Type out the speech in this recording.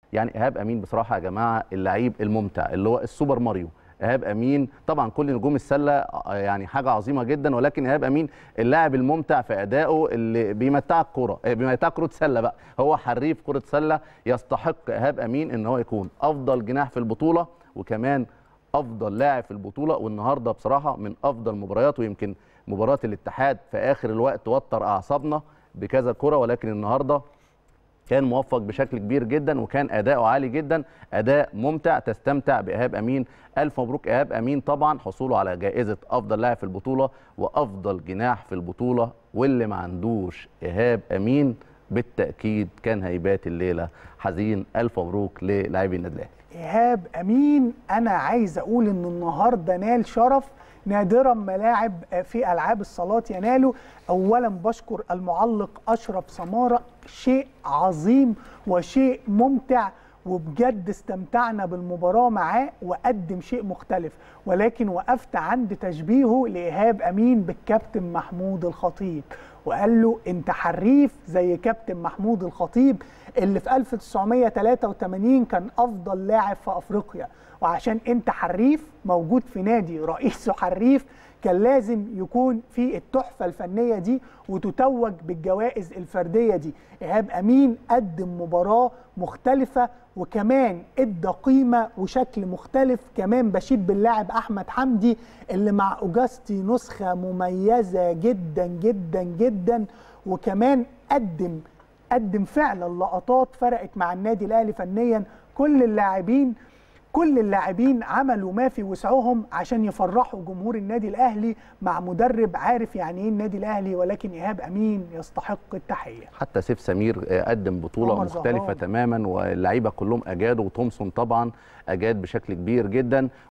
يعني ايهاب امين بصراحه يا جماعه اللعيب الممتع اللي هو السوبر ماريو ايهاب امين طبعا كل نجوم السله آه، يعني حاجه عظيمه جدا ولكن ايهاب امين اللاعب الممتع في ادائه اللي بيمتعك كوره آه، بيمتعك كره سله بقى هو حريف كره سله يستحق ايهاب امين ان هو يكون افضل جناح في البطوله وكمان افضل لاعب في البطوله والنهارده بصراحه من افضل مباريات ويمكن مباراه الاتحاد في اخر الوقت وتر اعصابنا بكذا كره ولكن النهارده كان موفق بشكل كبير جدا وكان اداؤه عالي جدا اداء ممتع تستمتع بايهاب امين الف مبروك ايهاب امين طبعا حصوله على جائزه افضل لاعب في البطوله وافضل جناح في البطوله واللي ما عندوش ايهاب امين بالتاكيد كان هيبات الليله حزين الف مبروك للاعبي النادي الاهلي ايهاب امين انا عايز اقول ان النهارده نال شرف نادرا ما لاعب في العاب الصالات يناله اولا بشكر المعلق اشرف سماره شيء عظيم وشيء ممتع وبجد استمتعنا بالمباراه معاه وقدم شيء مختلف ولكن وقفت عند تشبيهه لايهاب امين بالكابتن محمود الخطيب وقال له انت حريف زي كابتن محمود الخطيب اللي في 1983 كان افضل لاعب في افريقيا وعشان انت حريف موجود في نادي رئيسه حريف كان لازم يكون في التحفه الفنيه دي وتتوج بالجوائز الفرديه دي ايهاب امين قدم مباراه مختلفه وكمان ادى قيمه وشكل مختلف كمان بشيد باللاعب احمد حمدي اللي مع اوجاستي نسخه مميزه جدا جدا جدا وكمان قدم قدم فعلا لقطات فرقت مع النادي الاهلي فنيا كل اللاعبين كل اللاعبين عملوا ما في وسعهم عشان يفرحوا جمهور النادي الاهلي مع مدرب عارف يعني ايه النادي الاهلي ولكن ايهاب امين يستحق التحيه حتى سيف سمير آه، قدم بطوله عمر مختلفه زهران. تماما واللعيبه كلهم اجادوا وتومسون طبعا اجاد بشكل كبير جدا